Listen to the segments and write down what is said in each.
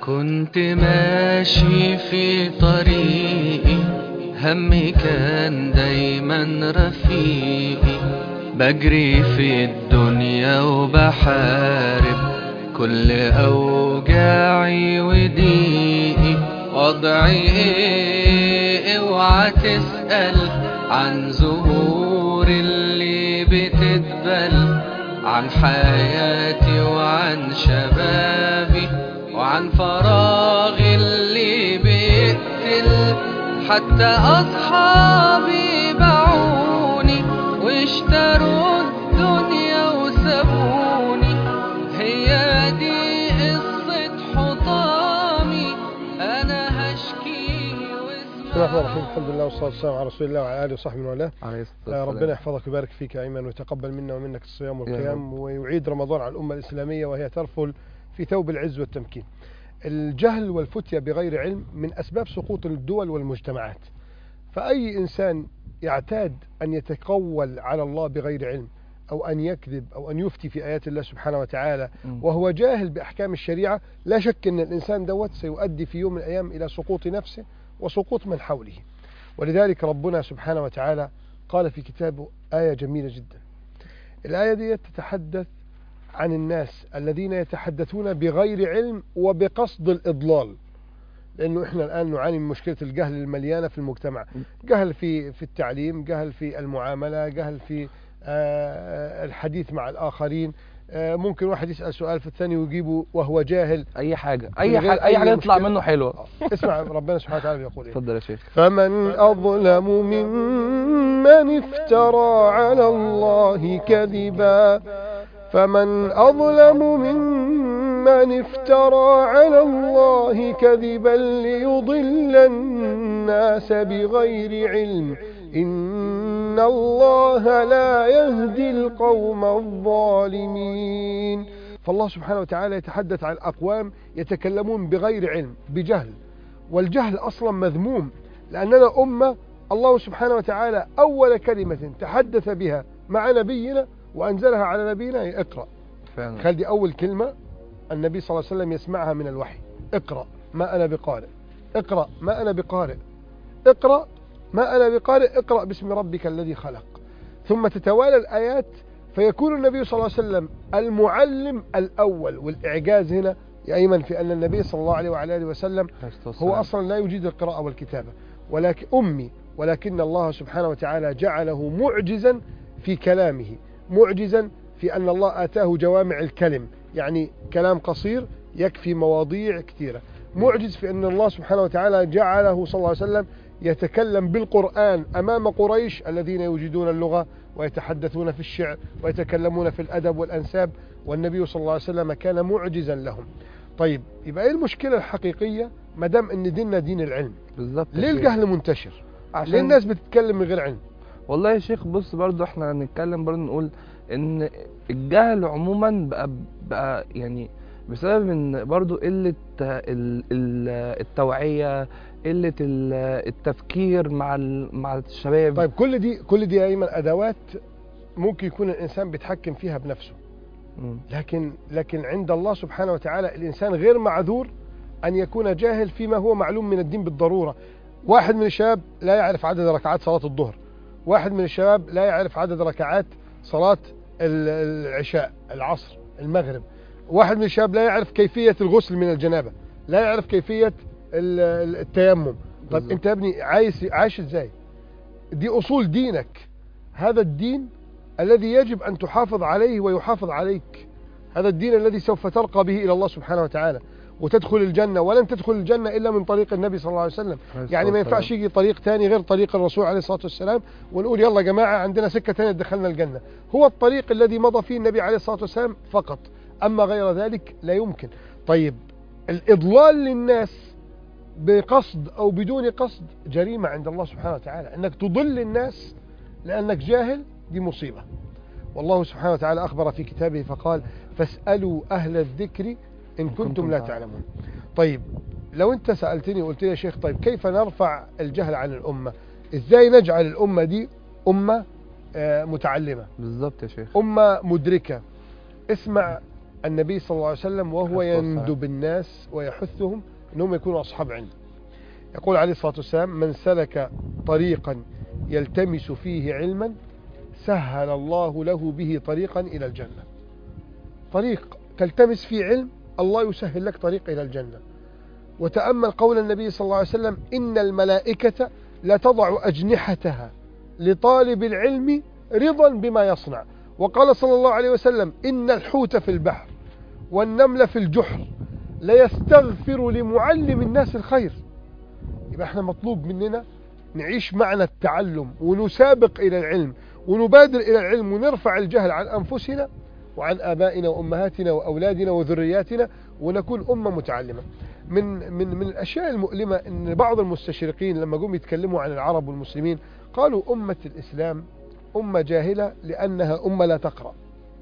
كنت ماشي في طريقي همي كان دايما رفيقي بجري في الدنيا وبحارب كل أوجاعي وضيقي وضعي ايه اوعى تسأل عن زهور اللي بتدبل عن حياتي وعن شبابي وعن فراغي اللي بيقتل حتى أصحابي باعوني واشتروا الدنيا وسابوني هي دي قصة حطامي أنا هشكي بسم الله الرحمن الرحيم الحمد لله والصلاة والسلام على رسول الله وعلى آله وصحبه وله عليه الصلاة آه، والسلام ربنا يحفظك ويبارك فيك يا أيمن ويتقبل منا ومنك الصيام والقيام ويعيد رمضان على الأمة الإسلامية وهي ترفل في ثوب العز والتمكين الجهل والفتية بغير علم من أسباب سقوط الدول والمجتمعات فأي إنسان يعتاد أن يتقول على الله بغير علم أو أن يكذب أو أن يفتي في آيات الله سبحانه وتعالى مم. وهو جاهل بأحكام الشريعة لا شك أن الإنسان دوت سيؤدي في يوم من الأيام إلى سقوط نفسه وسقوط من حوله ولذلك ربنا سبحانه وتعالى قال في كتابه آية جميلة جدا الآية دي تتحدث عن الناس الذين يتحدثون بغير علم وبقصد الإضلال لأنه إحنا الآن نعاني من مشكلة الجهل المليانة في المجتمع جهل في في التعليم جهل في المعاملة جهل في آه، الحديث مع الآخرين آه، ممكن واحد يسأل سؤال في الثاني ويجيبه وهو جاهل أي حاجة من أي غير حاجة أي أي حاجة يطلع مشكلة. منه حلوة اسمع ربنا سبحانه وتعالى بيقول إيه اتفضل يا شيخ فمن أظلم ممن افترى على الله كذبا فمن أظلم ممن افترى على الله كذبا ليضل الناس بغير علم إن الله لا يهدي القوم الظالمين فالله سبحانه وتعالى يتحدث عن أقوام يتكلمون بغير علم بجهل والجهل أصلا مذموم لأننا أمة الله سبحانه وتعالى أول كلمة تحدث بها مع نبينا وأنزلها على نبينا هي اقرأ فعلا خل دي أول كلمة النبي صلى الله عليه وسلم يسمعها من الوحي اقرأ ما أنا بقارئ اقرأ ما أنا بقارئ اقرأ ما أنا بقارئ اقرأ باسم ربك الذي خلق ثم تتوالى الآيات فيكون النبي صلى الله عليه وسلم المعلم الأول والإعجاز هنا يا أيمن في أن النبي صلى الله عليه وعلى آله وسلم عليه الصلاة هو والسلام. أصلا لا يجيد القراءة والكتابة ولكن أمي ولكن الله سبحانه وتعالى جعله معجزا في كلامه معجزا في أن الله آتاه جوامع الكلم يعني كلام قصير يكفي مواضيع كثيرة معجز في أن الله سبحانه وتعالى جعله صلى الله عليه وسلم يتكلم بالقرآن أمام قريش الذين يجيدون اللغة ويتحدثون في الشعر ويتكلمون في الأدب والأنساب والنبي صلى الله عليه وسلم كان معجزا لهم طيب يبقى ايه المشكلة الحقيقية ما دام ان ديننا دين العلم بالظبط يا ليه شيخ. الجهل منتشر عشان ليه الناس بتتكلم من غير علم والله يا شيخ بص برضو احنا هنتكلم برضو نقول ان الجهل عموما بقى بقى يعني بسبب ان برضو قلة ال- ال- التوعية قلة ال- التفكير مع ال- مع الشباب طيب كل دي كل دي يا ايمن ادوات ممكن يكون الانسان بيتحكم فيها بنفسه مم. لكن لكن عند الله سبحانه وتعالى الانسان غير معذور ان يكون جاهل فيما هو معلوم من الدين بالضروره واحد من الشباب لا يعرف عدد ركعات صلاه الظهر واحد من الشباب لا يعرف عدد ركعات صلاه ال- العشاء العصر المغرب واحد من الشباب لا يعرف كيفيه الغسل من الجنابه لا يعرف كيفيه ال- ال- التيمم طيب بالظبط. انت يا ابني عايش عايش ازاي دي اصول دينك هذا الدين الذي يجب ان تحافظ عليه ويحافظ عليك هذا الدين الذي سوف ترقى به الى الله سبحانه وتعالى وتدخل الجنه ولن تدخل الجنه الا من طريق النبي صلى الله عليه وسلم عليه يعني ما الصلاة ينفعش يجي طريق تاني غير طريق الرسول عليه الصلاه والسلام ونقول يلا يا جماعه عندنا سكه تانية تدخلنا الجنه هو الطريق الذي مضى فيه النبي عليه الصلاه والسلام فقط اما غير ذلك لا يمكن طيب الاضلال للناس بقصد او بدون قصد جريمه عند الله سبحانه وتعالى انك تضل الناس لانك جاهل دي مصيبه والله سبحانه وتعالى اخبر في كتابه فقال فاسالوا اهل الذكر ان كنتم لا تعلمون طيب لو انت سالتني وقلت لي يا شيخ طيب كيف نرفع الجهل عن الامه ازاي نجعل الامه دي امه آه، متعلمه بالظبط يا شيخ امه مدركه اسمع النبي صلى الله عليه وسلم وهو عليه الصلاة والسلام. يندب الناس ويحثهم أنهم يكونوا أصحاب علم يقول عليه الصلاة والسلام من سلك طريقا يلتمس فيه علما سهل الله له به طريقا إلى الجنة طريق تلتمس فيه علم الله يسهل لك طريق إلى الجنة وتأمل قول النبي صلى الله عليه وسلم إن الملائكة لتضع أجنحتها لطالب العلم رضا بما يصنع وقال صلى الله عليه وسلم إن الحوت في البحر والنمل في الجحر ليستغفر لمعلم الناس الخير يبقى احنا مطلوب مننا نعيش معنى التعلم ونسابق إلى العلم ونبادر إلى العلم ونرفع الجهل عن أنفسنا وعن آبائنا وأمهاتنا وأولادنا وذرياتنا ونكون أمة متعلمة من من من الأشياء المؤلمة أن بعض المستشرقين لما جم يتكلموا عن العرب والمسلمين قالوا أمة الإسلام أمة جاهلة لأنها أمة لا تقرأ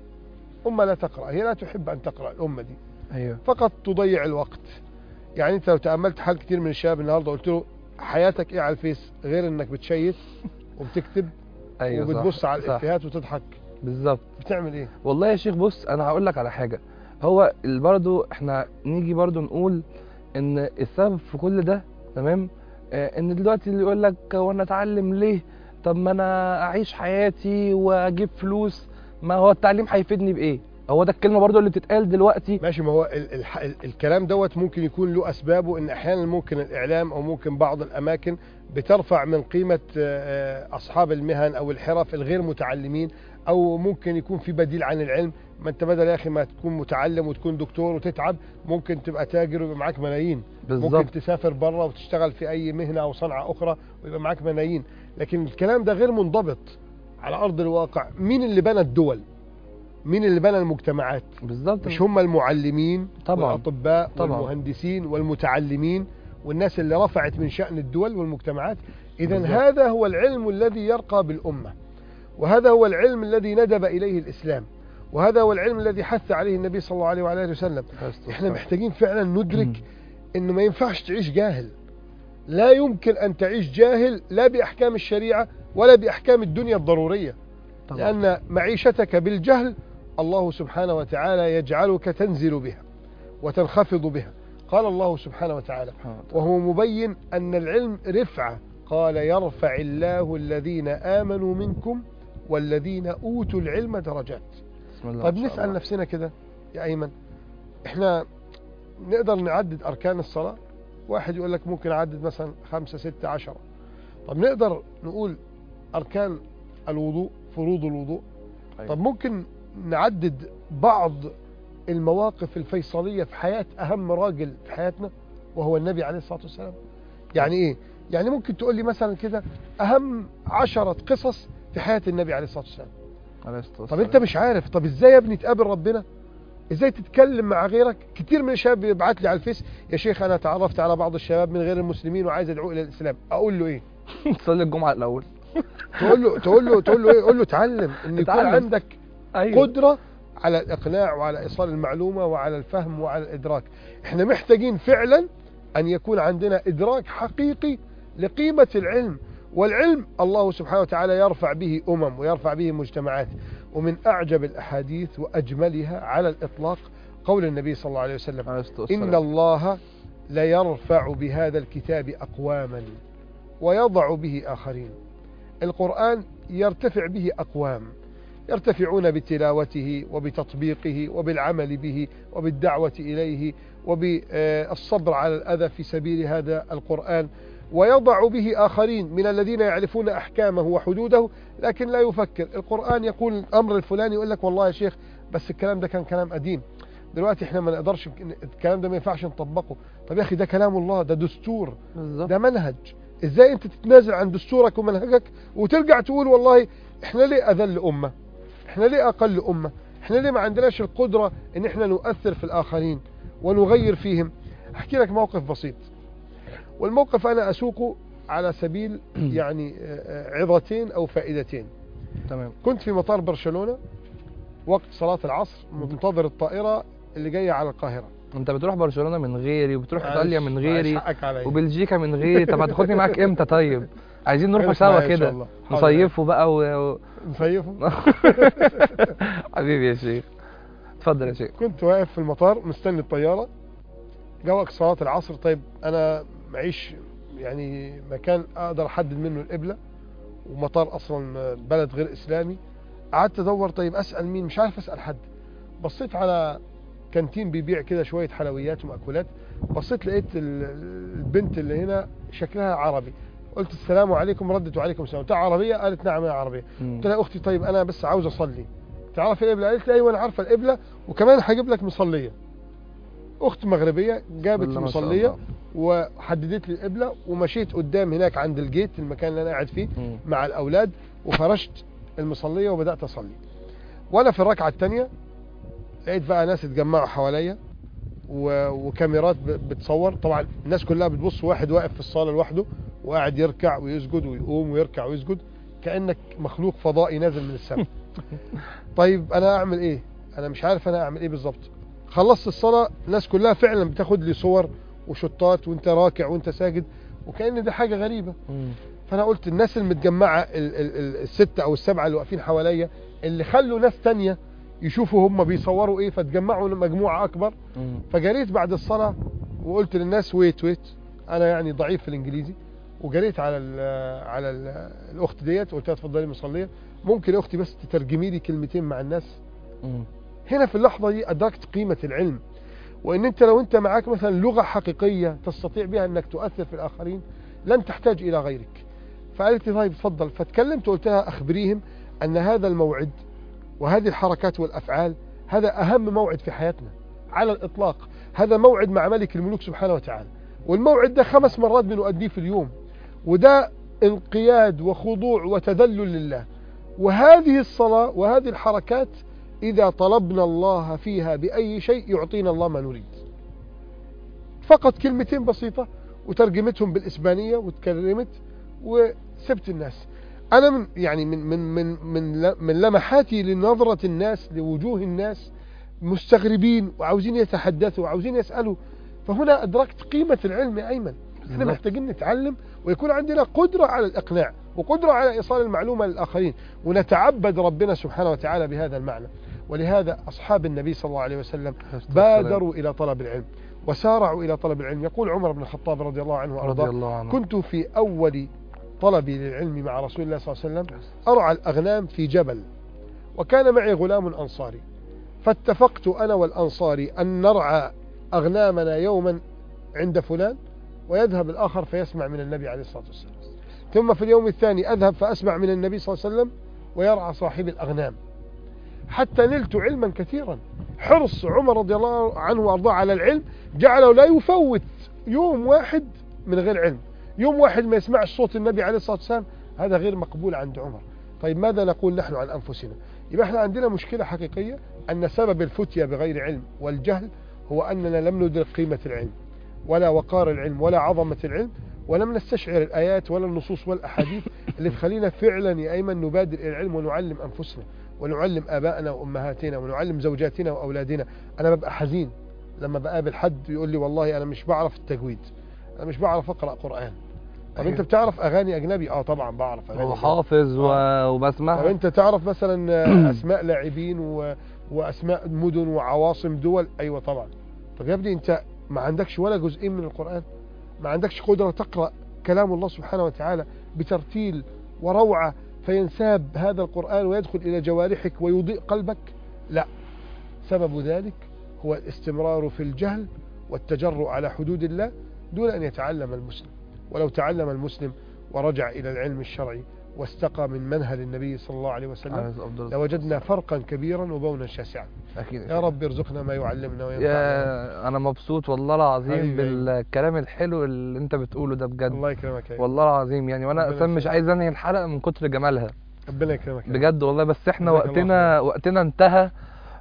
أمة لا تقرأ هي لا تحب أن تقرأ الأمة دي ايوه فقط تضيع الوقت يعني أنت لو تأملت حال كتير من الشباب النهاردة قلت له حياتك إيه على الفيس غير إنك بتشيت وبتكتب ايوه صح، وبتبص على صح. الإفيهات وتضحك بالظبط بتعمل إيه؟ والله يا شيخ بص انا هقول لك على حاجه هو ال- برضو احنا نيجي برضو نقول ان السبب في كل ده تمام آه، ان دلوقتي اللي يقول لك هو انا اتعلم ليه طب ما انا اعيش حياتي واجيب فلوس ما هو التعليم هيفيدني بايه هو ده الكلمه برضو اللي بتتقال دلوقتي ماشي ما هو ال ال ال الكلام دوت ممكن يكون له اسبابه ان احيانا ممكن الاعلام او ممكن بعض الاماكن بترفع من قيمه آه، آه، اصحاب المهن او الحرف الغير متعلمين او ممكن يكون في بديل عن العلم ما انت بدل يا اخي ما تكون متعلم وتكون دكتور وتتعب ممكن تبقى تاجر ويبقى معاك ملايين بالظبط ممكن تسافر بره وتشتغل في اي مهنه او صنعه اخرى ويبقى معاك ملايين لكن الكلام ده غير منضبط على ارض الواقع مين اللي بنى الدول مين اللي بنى المجتمعات بالظبط مش هم المعلمين طبعاً. والأطباء طبعاً. والمهندسين والمتعلمين والناس اللي رفعت من شأن الدول والمجتمعات إذا بالظبط. هذا هو العلم الذي يرقى بالأمة وهذا هو العلم الذي ندب إليه الإسلام وهذا هو العلم الذي حث عليه النبي صلى الله عليه وعلى آله وسلم احنا محتاجين فعلا ندرك انه ما ينفعش تعيش جاهل لا يمكن ان تعيش جاهل لا باحكام الشريعه ولا باحكام الدنيا الضروريه طبعاً. لان معيشتك بالجهل الله سبحانه وتعالى يجعلك تنزل بها وتنخفض بها قال الله سبحانه وتعالى سبحان الله. وهو مبين ان العلم رفعه قال يرفع الله الذين امنوا منكم والذين اوتوا العلم درجات بسم الله طيب ما شاء نسأل الله. نفسنا كده يا أيمن إحنا نقدر نعدد أركان الصلاة واحد يقول لك ممكن أعدد مثلا خمسة ستة عشرة طب نقدر نقول أركان الوضوء فروض الوضوء أيوة. طب ممكن نعدد بعض المواقف الفيصلية في حياة أهم راجل في حياتنا وهو النبي عليه الصلاة والسلام يعني إيه؟ يعني ممكن تقول لي مثلا كده أهم عشرة قصص في حياة النبي عليه الصلاة والسلام عليه الصلاة طب والسلام. انت مش عارف طب ازاي يا ابني تقابل ربنا ازاي تتكلم مع غيرك كتير من الشباب بيبعت لي على الفيس يا شيخ انا تعرفت على بعض الشباب من غير المسلمين وعايز ادعو الى الاسلام اقول له ايه تصلي الجمعه الاول تقول له تقول له تقول له ايه قول له اتعلم ان يكون اتعلم. عندك ايوه قدره على الاقناع وعلى ايصال المعلومه وعلى الفهم وعلى الادراك احنا محتاجين فعلا ان يكون عندنا ادراك حقيقي لقيمه العلم والعلم الله سبحانه وتعالى يرفع به امم ويرفع به مجتمعات ومن اعجب الاحاديث واجملها على الاطلاق قول النبي صلى الله عليه وسلم عليه الصلاة والسلام. إن الله ليرفع بهذا الكتاب أقواما ويضع به آخرين القرآن يرتفع به أقوام يرتفعون بتلاوته وبتطبيقه وبالعمل به وبالدعوة إليه وبالصبر على الأذى في سبيل هذا القرآن ويضع به آخرين من الذين يعرفون أحكامه وحدوده لكن لا يفكر القرآن يقول الأمر الفلاني يقول لك والله يا شيخ بس الكلام ده كان كلام قديم دلوقتي احنا ما نقدرش الكلام ده ما ينفعش نطبقه طب يا اخي ده كلام الله ده دستور بالظبط ده منهج ازاي انت تتنازل عن دستورك ومنهجك وترجع تقول والله احنا ليه اذل امه احنا ليه اقل امه احنا ليه ما عندناش القدره ان احنا نؤثر في الاخرين ونغير فيهم احكي لك موقف بسيط والموقف انا اسوقه على سبيل يعني آه، آه، عظتين او فائدتين تمام كنت في مطار برشلونه وقت صلاه العصر منتظر الطائره اللي جايه على القاهره انت بتروح برشلونه من غيري وبتروح ايطاليا من معلش، غيري حقك عليا وبلجيكا من غيري طب هتاخدني معاك امتى طيب عايزين نروحوا خلص معايا سوا إن شاء كده الله. حاضر. نصيفوا بقى و... و- نصيفه حبيبي يا شيخ اتفضل يا شيخ كنت واقف في المطار مستني الطيارة جا وقت صلاة العصر طيب أنا معيش يعني مكان أقدر أحدد منه القبلة ومطار أصلا بلد غير إسلامي قعدت أدور طيب أسأل مين مش عارف أسأل حد بصيت على كانتين بيبيع كده شوية حلويات ومأكولات بصيت لقيت ال- البنت اللي هنا شكلها عربي قلت السلام عليكم ردت وعليكم السلام قلت لها عربية قالت نعم أنا عربية مم. قلت لها اختي طيب انا بس عاوز اصلي تعرفي القبله قالت لي ايوه انا عارفه القبله وكمان هجيب لك مصليه اخت مغربيه جابت بسم الله ما شاء المصليه الله. وحددت لي القبله ومشيت قدام هناك عند الجيت المكان اللي انا قاعد فيه مم. مع الاولاد وفرشت المصليه وبدات اصلي وانا في الركعه الثانيه لقيت بقى ناس اتجمعوا حواليا و- وكاميرات ب- بتصور طبعا الناس كلها بتبص واحد واقف في الصاله لوحده وقاعد يركع ويسجد ويقوم ويركع ويسجد كانك مخلوق فضائي نازل من السماء طيب انا اعمل ايه انا مش عارف انا اعمل ايه بالظبط خلصت الصلاه الناس كلها فعلا بتاخد لي صور وشطات وانت راكع وانت ساجد وكأن دي حاجه غريبه مم. فانا قلت الناس المتجمعه ال- ال- ال- الستة او السبعة اللي واقفين حواليا اللي خلوا ناس تانية يشوفوا هم بيصوروا ايه فتجمعوا مجموعة اكبر مم. فجريت بعد الصلاة وقلت للناس ويت ويت انا يعني ضعيف في الانجليزي وجريت على ال على ال الاخت ديت وقلت لها اتفضلي مصلية ممكن يا اختي بس تترجمي لي كلمتين مع الناس مم. هنا في اللحظة دي أدركت قيمة العلم وإن أنت لو أنت معاك مثلا لغة حقيقية تستطيع بها أنك تؤثر في الآخرين لن تحتاج إلى غيرك فقالت لي طيب تفضل فتكلمت وقلت لها أخبريهم أن هذا الموعد وهذه الحركات والأفعال هذا أهم موعد في حياتنا على الإطلاق هذا موعد مع ملك الملوك سبحانه وتعالى والموعد ده خمس مرات بنؤديه في اليوم وده انقياد وخضوع وتذلل لله وهذه الصلاة وهذه الحركات إذا طلبنا الله فيها بأي شيء يعطينا الله ما نريد فقط كلمتين بسيطة وترجمتهم بالإسبانية وتكلمت وسبت الناس أنا من يعني من من من من, من لمحاتي لنظرة الناس لوجوه الناس مستغربين وعاوزين يتحدثوا وعاوزين يسألوا فهنا أدركت قيمة العلم يا أيمن احنا بالظبط. محتاجين نتعلم ويكون عندنا قدرة على الإقناع وقدرة على إيصال المعلومة للآخرين ونتعبد ربنا سبحانه وتعالى بهذا المعنى ولهذا أصحاب النبي صلى الله عليه وسلم بادروا إلى طلب العلم وسارعوا إلى طلب العلم يقول عمر بن الخطاب رضي الله عنه رضي وأرضاه الله عنه كنت في أول طلبي للعلم مع رسول الله صلى الله عليه وسلم أرعى الأغنام في جبل وكان معي غلام أنصاري فاتفقت أنا والأنصاري أن نرعى أغنامنا يوما عند فلان ويذهب الآخر فيسمع من النبي عليه الصلاة والسلام ثم في اليوم الثاني أذهب فأسمع من النبي صلى الله عليه وسلم ويرعى صاحب الأغنام حتى نلت علما كثيرا حرص عمر رضي الله عنه وأرضاه على العلم جعله لا يفوت يوم واحد من غير علم يوم واحد ما يسمعش صوت النبي عليه الصلاة والسلام هذا غير مقبول عند عمر طيب ماذا نقول نحن عن أنفسنا يبقى احنا عندنا مشكلة حقيقية أن سبب الفتية بغير علم والجهل هو أننا لم ندرك قيمة العلم ولا وقار العلم ولا عظمة العلم ولم نستشعر الآيات ولا النصوص والأحاديث اللي تخلينا فعلا يا أيمن نبادر إلى العلم ونعلم أنفسنا ونعلم آبائنا وأمهاتنا ونعلم زوجاتنا وأولادنا أنا ببقى حزين لما بقابل حد يقول لي والله أنا مش بعرف التجويد أنا مش بعرف أقرأ قرآن طب أيوة. أنت بتعرف أغاني أجنبي؟ آه طبعا بعرف أغاني أجنبي. وحافظ و... طب وبسمعها انت تعرف مثلا آه، اسماء لاعبين و... واسماء مدن وعواصم دول ايوه طبعا طب يا ابني انت ما عندكش ولا جزئين من القران ما عندكش قدره تقرا كلام الله سبحانه وتعالى بترتيل وروعه فينساب هذا القران ويدخل الى جوارحك ويضيء قلبك لا سبب ذلك هو الاستمرار في الجهل والتجرؤ على حدود الله دون ان يتعلم المسلم ولو تعلم المسلم ورجع الى العلم الشرعي واستقى من منهل النبي صلى الله عليه وسلم عليه أفضل الصلاة لوجدنا فرقا كبيرا وبونا شاسعا أكيد يا رب ارزقنا ما يعلمنا وينفعنا يا انا مبسوط والله العظيم حبيبي. بالكلام الحلو اللي انت بتقوله ده بجد الله يكرمك يا والله العظيم يعني وانا ربنا اصلا مش يسلمك. عايز انهي الحلقه من كتر جمالها ربنا يكرمك يا بجد والله بس احنا جزاك الله وقتنا وقتنا انتهى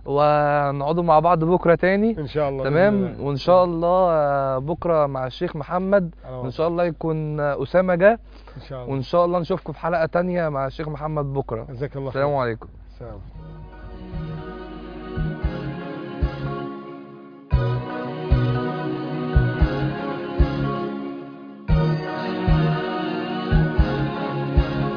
ونقعدوا مع بعض بكره تاني ان شاء الله بإذن تمام الله. وان شاء الله آه، بكره مع الشيخ محمد على وان وعد. شاء الله يكون آه، اسامه جه ان شاء الله وان شاء الله نشوفكم في حلقه تانية مع الشيخ محمد بكره جزاك الله السلام خير عليكم السلام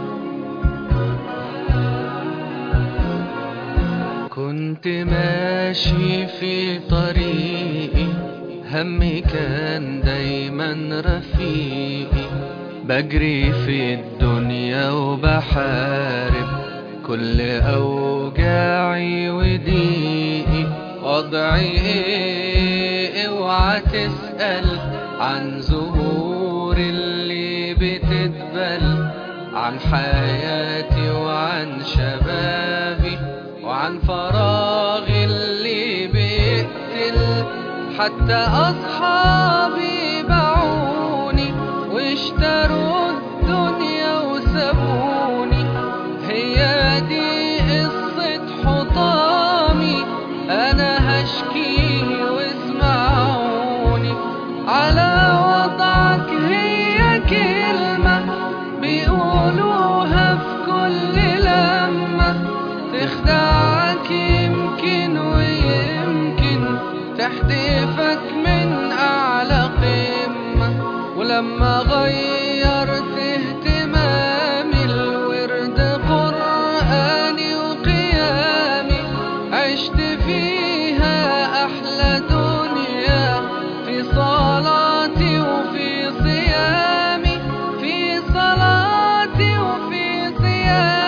كنت ماشي ماشي في طريقي همي كان دايما رفيقي بجري في الدنيا وبحارب كل أوجاعي وضيقي وضعي ايه اوعى تسأل عن زهور اللي بتدبل عن حياتي وعن شبابي وعن فراغي اللي بيقتل حتى أصحابي باعوني واشتروا الدنيا وسابوني هي دي قصة حطامي أنا هشكي واسمعوني على وضعك هي كلمة بيقولوها في كل لمة تخدعك يمكن ويمكن تحدفك من أعلى قمة ولما غيرت اهتمامي الورد قرآني وقيامي عشت فيها أحلى دنيا في صلاتي وفي صيامي في صلاتي وفي صيامي